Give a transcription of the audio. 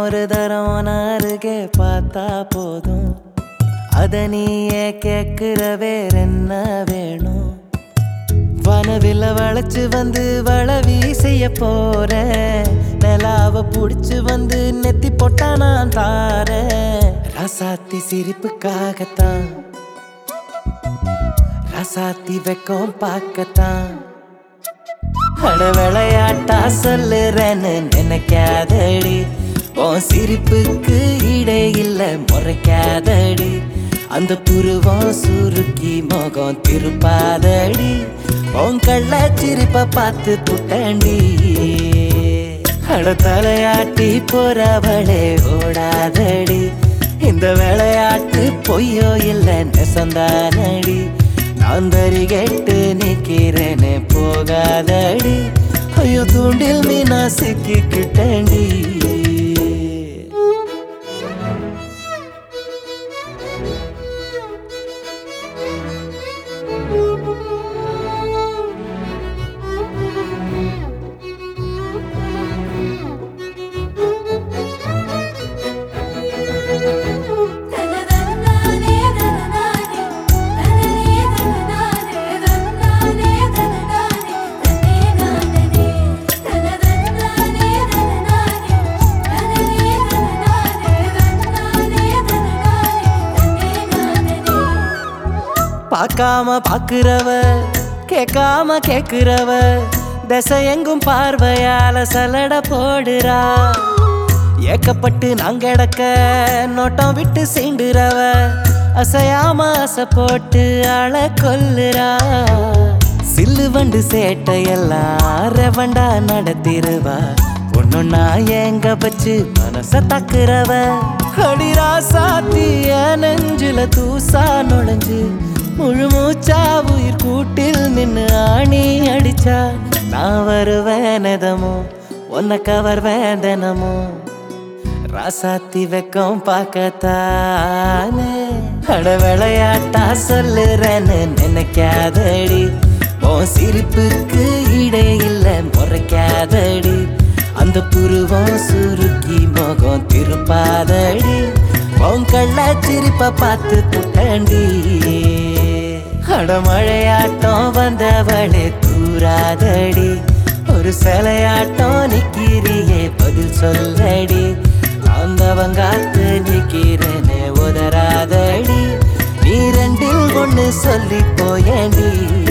ஒரு தரம் உன் அருகே பார்த்தா போதும் அத நீயே கேக்குற வேற என்ன வேணும் வனவில வளைச்சு வந்து வளவி செய்ய போறேன் நிலாவ புடிச்சு வந்து நெத்தி போட்டா நான் தாரேன் ரசாத்தி சிரிப்புக்காகத்தான் ரசாத்தி வெக்கம் பார்க்கத்தான் அட விளையாட்டா சொல்லுறேன்னு நினைக்காதடி உன் சிரிப்புக்கு இடே இல்ல முறைக்காதடி அந்த புருவம் சுருக்கி முகம் திருப்பாதடி உன் கள்ள சிரிப்ப பார்த்து புட்டண்டி அட தலையாட்டி போறவளே ஓடாதடி இந்த விளையாட்டு பொய்யோ இல்ல நெசந்தானடி நான் தறி கேட்டு நிக்கிறேனே போகாதடி ஐயோ தூண்டில் மீனா சிக்கிக்கிட்டேன்டி தனதன்னானே தனனானே தனனே தனனானே தன்னானே தனனானே தன்னே நானனே தனதன்னானே தனனானே தனனே தனனானே தன்னானே தனனானே தன்னே நானனே பார்க்காம பாக்குறவ கேட்காம கேக்குறவ திசை எங்கும் பார்வையால சலட போடுறா ஏக்கப்பட்டு நான் கிடக்க நோட்டம் விட்டு சீண்டுறவ அசையாம அசை போட்டு ஆள கொல்லுறா சில்லு வண்டு சேட்டையெல்லாம் ரெவண்டா நடத்திருவா பொண்ணுன்னா எங்க வச்சு மனச தக்குறவ அடிரா சாத்திய நெஞ்சில தூசா நுழைஞ்சு முழு மூச்சா உயிர் கூட்டில் நின்னு ஆணி அடிச்சா நான் வருவேன் எதமோ உன்னை கவர் வேந்தனமோ ராசாத்தி வெக்கம் பார்க்கத்தானே அட விளையாட்டா சொல்லுறேன்னு நினைக்காதடி உன் சிரிப்புக்கு இடே இல்ல முறைக்காதடி அந்த புருவம் சுருக்கி முகம் திருப்பாதடி உன் கள்ள சிரிப்ப பார்த்து புட்டண்டி அடமழையாட்டம் வந்தவளே தூராதடி ஒரு சிலையாட்டம் நிக்கிறியே பதில் சொல்லடி ஆந்தவங்காத்து நிக்கிறேனே உதராதடி நீ ரெண்டில் ஒண்ணு சொல்லி போயண்டி